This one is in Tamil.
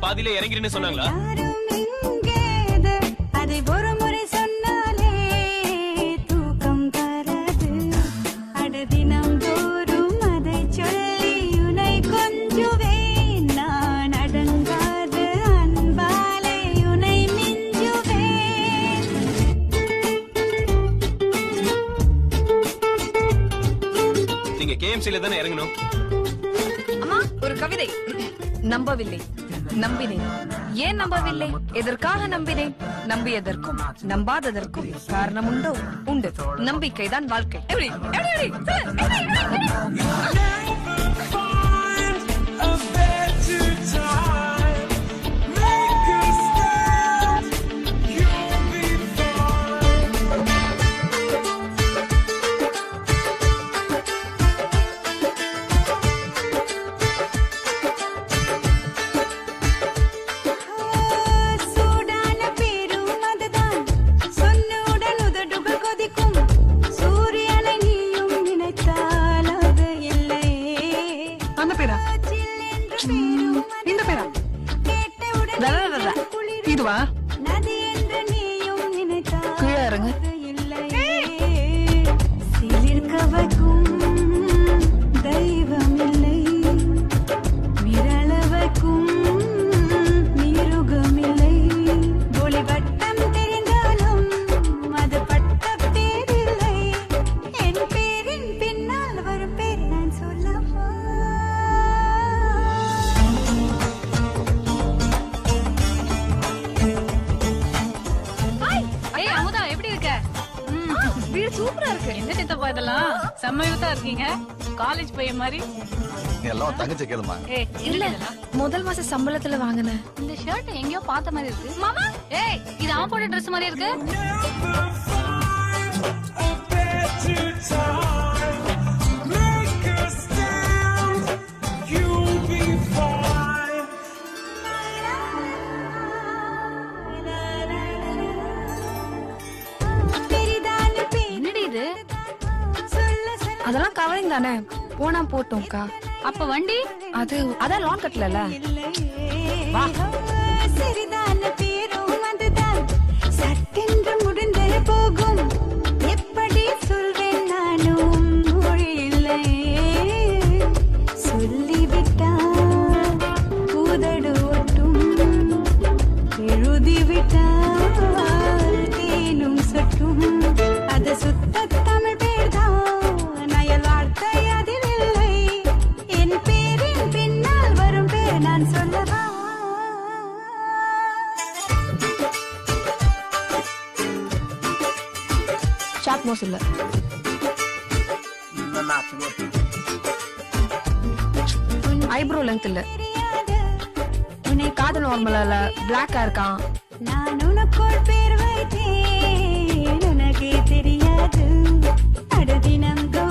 பாதியில இறங்கிடுன்னு சொன்னாங்களா யாரும் இங்கேது அதை ஒரு முறை சொன்னாலே தூக்கம் தராது அட தினம் தோறும் அதை சொல்லி உனை கொஞ்சுவேன் நான் அடங்காத அன்பாலே உனை மிஞ்சுவேன் நீங்க கேஎம்சில தானே இறங்கணும் அம்மா ஒரு கவிதை நம்பவில்லை நம்பினேன் ஏன் நம்பவில்லை எதற்காக நம்பினேன் நம்பியதற்கும் நம்பாததற்கும் காரணம் உண்டோ உண்டு நம்பிக்கைதான் வாழ்க்கை எப்படி எப்படி எப்படி சொல்லு, எப்படி, எப்படி, எப்படி? சூடான பேரும் அதுதான் சொன்னுடன் உதடுகள் கொதிக்கும் சூரியனை நீயும் நினைத்தால் அது இல்லை அந்த பேரா சில்லென்று பேரும் இந்த பேரா கேட்டவுடன் வர, வர, வர. இதுவா நதி என்று நீயும் நினைத்தால் கீழே இறங்கு அது இல்லை சிலிர்க்க வைக்கும் தெய்வம் இல்லை மிரள வைக்கும் மிருகம் இல்லை ஒளி வட்டம் தெரிந்தாலும் அது பட்ட பேரில்லை என் பேரின் பின்னால் வரும் பேர் நான் சொல்லவா ஏய் அமுதா எப்படி இருக்க வீடு சூப்பரா இருக்கு என்ன சித்தப்பா இதெல்லாம் செம்ம யூத்தா இருக்கீங்க காலேஜ் பையன் மாதிரி எல்லாம் தங்கச்சி கேளுமா ஏய் இல்ல முதல் மாச சம்பளத்துல வாங்கினேன் இந்த ஷர்ட் எங்கேயோ பார்த்த மாதிரி இருக்கு மாமா ஏய் இது அவன் போட்ட ட்ரெஸ் மாதிரி இருக்கு பெரிதான பேர் என்னடி இது சொல்ல சொல்ல அதெல்லாம் கவரிங் தானே போனா போட்டோம்க்கா அப்ப வண்டி அது அதான் லோன் கட்டல வா சிறிதான பேரும் அதுதான் சட்டென்று முடிந்து போகும் எப்படி சொல்வேன் நானும் மொழி இல்லை சொல்லிவிட்டால் உதடு ஒட்டும் எழுதிவிட்டால் தேனும் சொட்டும் அது சுத்த தமிழ் பேர்தான் அயல் வார்த்தை அதில் இல்லை என் பேரின் பின்னால் வரும் பேர் நான் சொல்லவா ஷார்ட் நோஸ் இல்ல ஐப்ரோ லென்த் இல்ல தெரியாது உன்னை காது நார்மலா இல்ல பிளாக்கா இருக்கான் நான் உனக்குள் பேர் வைத்தேன் உனக்கே தெரியாது அடுதினம்